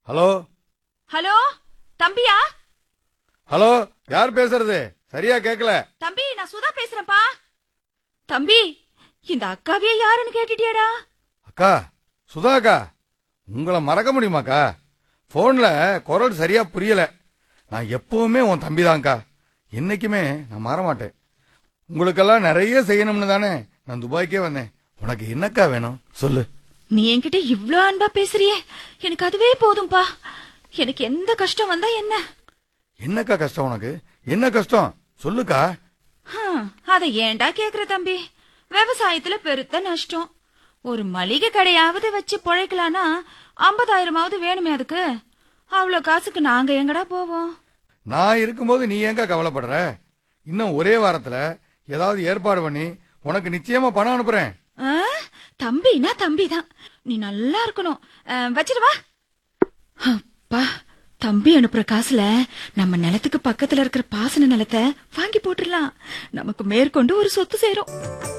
hello hello தம்பியா hello யார் பேசுறது சரியா கேக்கல தம்பி நான் சுதா பேசுறேன்ப்பா தம்பி இந்த அக்காவே யாருன்னு கேட்டுட்டியாடா அக்கா சுதா அக்கா உங்களை மறக்க முடியுமாக்கா போன்ல குரல் சரியா புரியல நான் எப்பவுமே உன் தம்பி தான்க்கா என்னைக்குமே நான் மாற மாட்டேன் உங்களுக்கெல்லாம் நிறைய செய்யணும்னு தானே நான் துபாய்க்கே வந்தேன் உனக்கு என்னக்கா வேணும் சொல்லு நீ என்கிட்ட இவ்ளோ அன்பா பேசுறியே எனக்கு அதுவே போதும்பா எனக்கு எந்த கஷ்டம் வந்தா என்ன என்னக்கா கஷ்டம் உனக்கு என்ன கஷ்டம் சொல்லுக்கா ஹம், அதை ஏன்டா கேக்குற தம்பி விவசாயத்துல பெருத்த நஷ்டம் ஒரு மளிகை கடையாவது வச்சு பொழைக்கலானா ஐம்பதாயிரமாவது வேணுமே அதுக்கு அவ்வளவு காசுக்கு நாங்க எங்கடா போவோம் நான் இருக்கும்போது நீ ஏங்கா கவலைப்படுற இன்னும் ஒரே வாரத்துல ஏதாவது ஏற்பாடு பண்ணி உனக்கு நிச்சயமா பணம் அனுப்புறேன் ஆ, தம்பினா தம்பிதான் நீ நல்லா இருக்கணும் ஆ, வச்சிரு வா அப்பா தம்பி அனுப்புற காசுல நம்ம நிலத்துக்கு பக்கத்துல இருக்கிற பாசன நிலத்தை வாங்கி போட்டுடலாம் நமக்கு மேற்கொண்டு ஒரு சொத்து சேரும்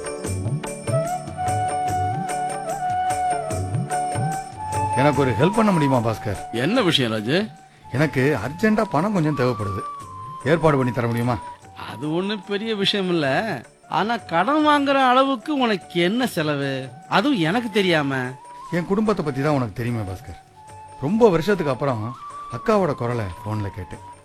எனக்கு ஒரு ஹெல்ப் பண்ண முடியுமா பாஸ்கர் என்ன விஷயம் ராஜு எனக்கு அர்ஜென்ட்டா பணம் கொஞ்சம் தேவைப்படுது ஏற்பாடு பண்ணி தர முடியுமா அது ஒண்ணும் பெரிய விஷயம் இல்ல ஆனா கடன் வாங்குற அளவுக்கு உனக்கு என்ன செலவு அதுவும் எனக்கு தெரியாம என் குடும்பத்தை பத்தி தான் உனக்கு தெரியுமே பாஸ்கர் ரொம்ப வருஷத்துக்கு அப்புறம் அக்காவோட குரலை போன்ல கேட்டேன்